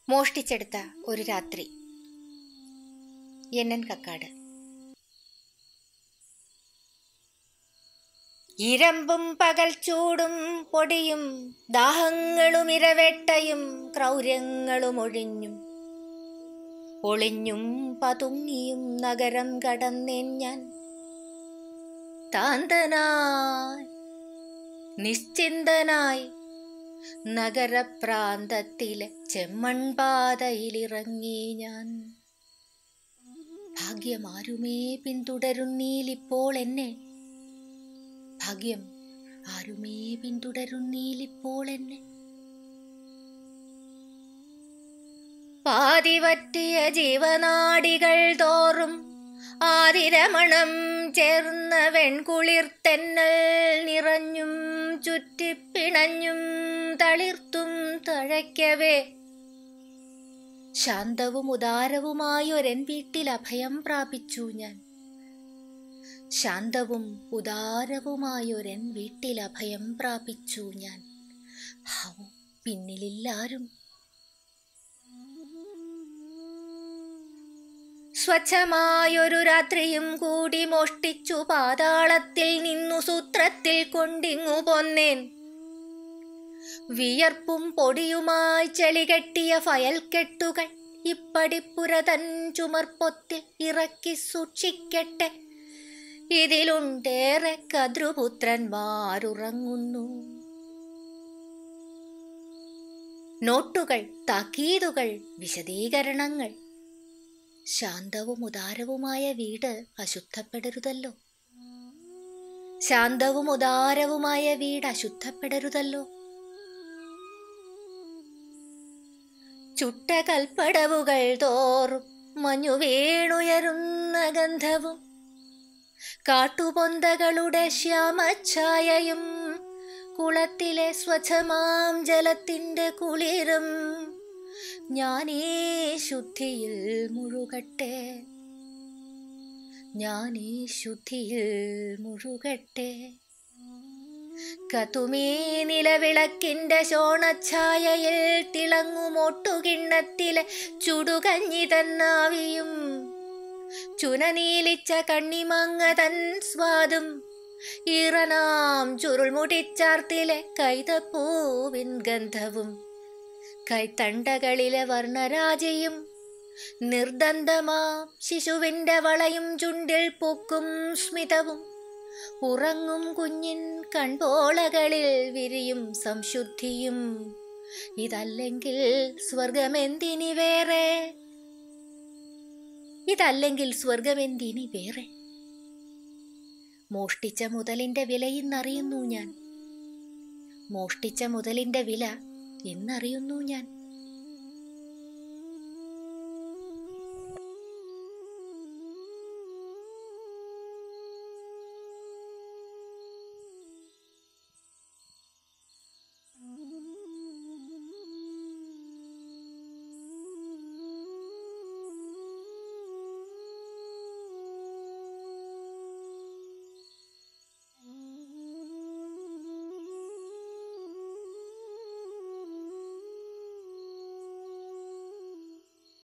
മോഷ്ടിച്ചെടുത്ത ഒരു രാത്രി N N Kakkad ഇരമ്പും പകൽ ചൂടും പൊടിയും ദാഹങ്ങളും ഇരവേട്ടയും ക്രൗര്യങ്ങളും ഒഴിഞ്ഞും ഒളിഞ്ഞും പതുങ്ങിയും നഗരം കടന്നേൻ ഞാൻ താന്തനായി നിശ്ചിന്തനായി നഗരപ്രാന്തത്തിലെ ചെമ്മൺപാതയിലിറങ്ങി ഞാൻ ഭാഗ്യം ആരുമേ പിന്തുടരുന്നീലിപ്പോൾ എന്നെ ഭാഗ്യം ആരുമേ പിന്തുടരുന്നീലിപ്പോൾ എന്നെ പാതിവറ്റിയ ജീവനാടികൾ തോറും ആതിരമണം ചേർന്ന വെൺകുളിർത്തന്നൽ നിറഞ്ഞും ചുറ്റിപ്പിണഞ്ഞും തളിർത്തും തഴയ്ക്കവേ ശാന്തവും ഉദാരവുമായൊരൻ വീട്ടിൽ അഭയം പ്രാപിച്ചു ഞാൻ ശാന്തവും ഉദാരവുമായൊരൻ വീട്ടിൽ അഭയം പ്രാപിച്ചു ഞാൻ ഹൗ പിന്നിലില്ലാരും സ്വച്ഛമായൊരു രാത്രിയും കൂടി മോഷ്ടിച്ചു പാതാളത്തിൽ നിന്നു സൂത്രത്തിൽ കൊണ്ടിങ്ങു പോന്നേൻ വിയർപ്പും പൊടിയുമായി ചെളികെട്ടിയ ഫയൽക്കെട്ടുകൾ ഇപ്പടിപ്പുര തൻ ചുമർപ്പൊത്തിൽ ഇറക്കി സൂക്ഷിക്കട്ടെ ഇതിലുണ്ടേറെ കദ്രുപുത്രന്മാരുറങ്ങുന്നു നോട്ടുകൾ താക്കീതുകൾ വിശദീകരണങ്ങൾ ശാന്തവും ഉദാരവുമായ വീട് അശുദ്ധപ്പെടരുതല്ലോ ശാന്തവും ഉദാരവുമായ വീട് അശുദ്ധപ്പെടരുതല്ലോ ചുട്ട കൽപ്പടവുകൾ തോറും മഞ്ഞു വീണുയരുന്ന ഗന്ധവും കാട്ടുപൊന്തകളുടെ ശ്യാമഛായയും കുളത്തിലെ സ്വച്ഛമാം ജലത്തിൻ്റെ കുളിരും ഞാനീ ശുദ്ധിയിൽ മുഴുകട്ടെ ഞാനീ ശുദ്ധിയിൽ മുഴുകട്ടെ കതുമീ നിലവിളക്കിന്റെ ശോണഛായയിൽ തിളങ്ങുമോട്ടുകിണ്ണത്തിലെ ചുടുകഞ്ഞി തന്നാവിയും ചുനനീലിച്ച കണ്ണിമങ്ങ തൻ സ്വാദും ഈറനാം ചുരുൾമുടിച്ചാർത്തിലെ കൈതപ്പൂവിൻ ഗന്ധവും കൈത്തണ്ടകളിലെ വർണ്ണരാജയും നിർദന്തമാം ശിശുവിൻ്റെ വളയും ചുണ്ടിൽ പൂക്കും സ്മിതവും ഉറങ്ങും കുഞ്ഞിൻ കൺപോളകളിൽ വിരിയും സംശുദ്ധിയും ഇതല്ലെങ്കിൽ സ്വർഗമെന്തിനി വേറെ ഇതല്ലെങ്കിൽ സ്വർഗമെന്തിനി വേറെ മോഷ്ടിച്ച മുതലിന്റെ വില ഇന്നറിയുന്നു ഞാൻ മോഷ്ടിച്ച മുതലിന്റെ വില ഇന്നറിയുന്നു ഞാൻ